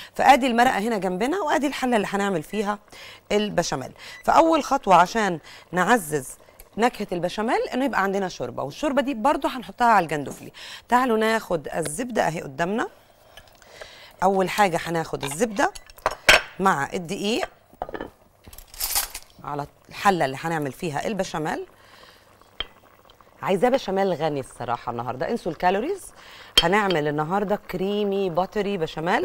فادي المرقه هنا جنبنا وادي الحله اللي هنعمل فيها البشاميل فاول خطوه عشان نعزز نكهه البشاميل انه يبقى عندنا شوربه والشوربه دي برضو هنحطها على الجندفلي تعالوا ناخد الزبده اهي قدامنا اول حاجه هناخد الزبده مع الدقيق على الحله اللي هنعمل فيها البشاميل عايزاه بشاميل غني الصراحه النهارده انسوا الكالوريز هنعمل النهارده كريمي باتري بشاميل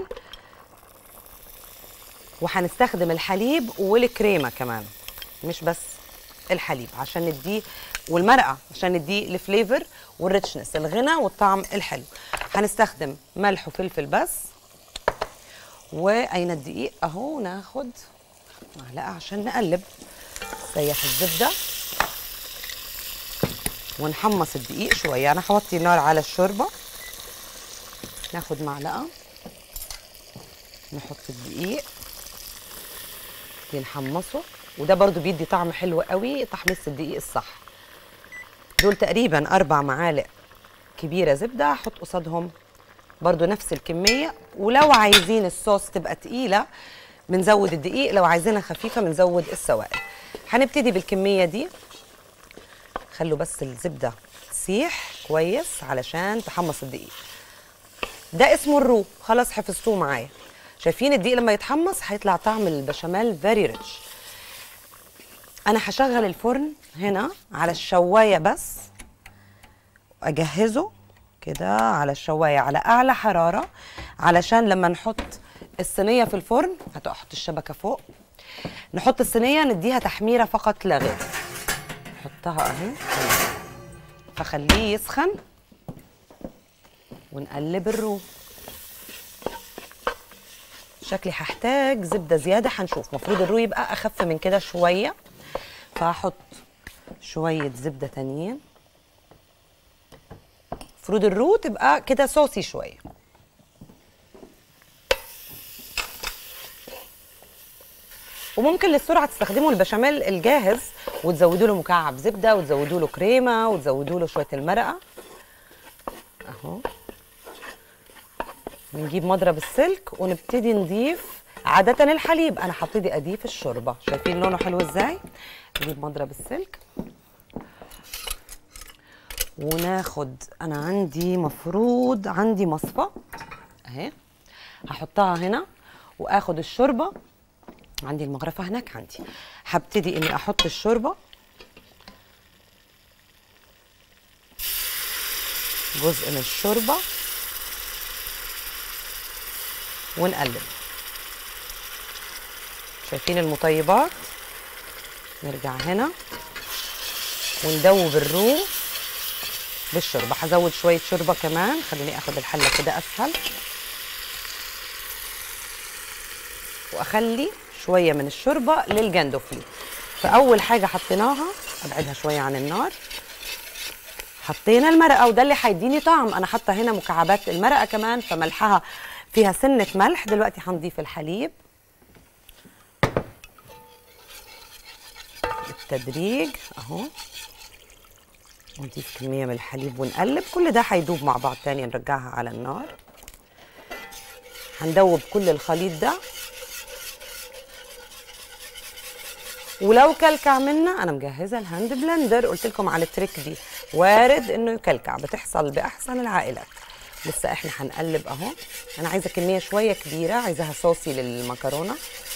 وهنستخدم الحليب والكريمه كمان مش بس الحليب عشان نديه والمرقه عشان نديه الفليفر والريتشنس الغنى والطعم الحلو هنستخدم ملح وفلفل بس واين الدقيق اهو ناخد معلقه عشان نقلب سيح الزبده ونحمص الدقيق شويه انا هوطي النار على الشوربه ناخد معلقه نحط الدقيق نحمصه وده برضو بيدي طعم حلو قوي تحميص الدقيق الصح دول تقريبا اربع معالق كبيره زبده هحط قصادهم برضو نفس الكميه ولو عايزين الصوص تبقى تقيله بنزود الدقيق لو عايزينها خفيفه بنزود السوائل هنبتدي بالكميه دي خلوا بس الزبده تسيح كويس علشان تحمص الدقيق ده اسمه الرو خلاص حفظتوه معايا شايفين الدقيق لما يتحمص هيطلع طعم البشاميل فيري ريتش انا هشغل الفرن هنا على الشوايه بس اجهزه كده على الشوايه على اعلى حراره علشان لما نحط الصينيه في الفرن هتحط الشبكه فوق نحط الصينيه نديها تحميره فقط لا غير نحطها اهي فخليه يسخن ونقلب الرو شكلي هحتاج زبده زياده هنشوف المفروض الرو يبقى اخف من كده شويه فهحط شويه زبده تانيين المفروض الرو تبقى كده صوصي شويه وممكن للسرعه تستخدموا البشاميل الجاهز وتزودوا له مكعب زبده وتزودوا له كريمه وتزودوا له شويه المرقه اهو نجيب مضرب السلك ونبتدي نضيف عادة الحليب أنا هبتدي أضيف الشوربة شايفين لونه حلو إزاي؟ نجيب مضرب السلك وناخد أنا عندي مفروض عندي مصفى أهي هحطها هنا وآخد الشوربة عندي المغرفة هناك عندي هبتدي إني أحط الشوربة جزء من الشوربة ونقلب شايفين المطيبات نرجع هنا وندوب الرو بالشوربه هزود شويه شوربه كمان خليني اخد الحله كده اسهل واخلي شويه من الشوربه للجندفلي فاول حاجه حطيناها ابعدها شويه عن النار حطينا المرقه وده اللي هيديني طعم انا حاطه هنا مكعبات المرقه كمان فملحها فيها سنه ملح دلوقتي هنضيف الحليب بالتدريج اهو نضيف كميه من الحليب ونقلب كل ده هيدوب مع بعض تاني نرجعها على النار هندوب كل الخليط ده ولو كلكع منا انا مجهزه الهاند بلندر قلت لكم على التريك دي وارد انه يكلكع بتحصل باحسن العائلات لسه احنا هنقلب اهو انا عايزه كميه شويه كبيره عايزاها صوصي للمكرونه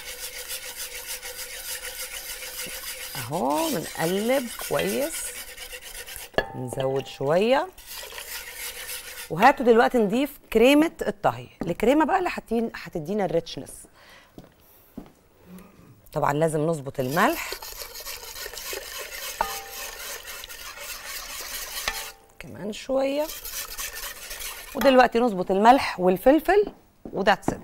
اهو بنقلب كويس نزود شويه وهاتوا دلوقتي نضيف كريمه الطهي الكريمه بقى اللي هتين- هتدينا الريتشنس طبعا لازم نظبط الملح كمان شويه ودلوقتي نظبط الملح والفلفل وذاتس ات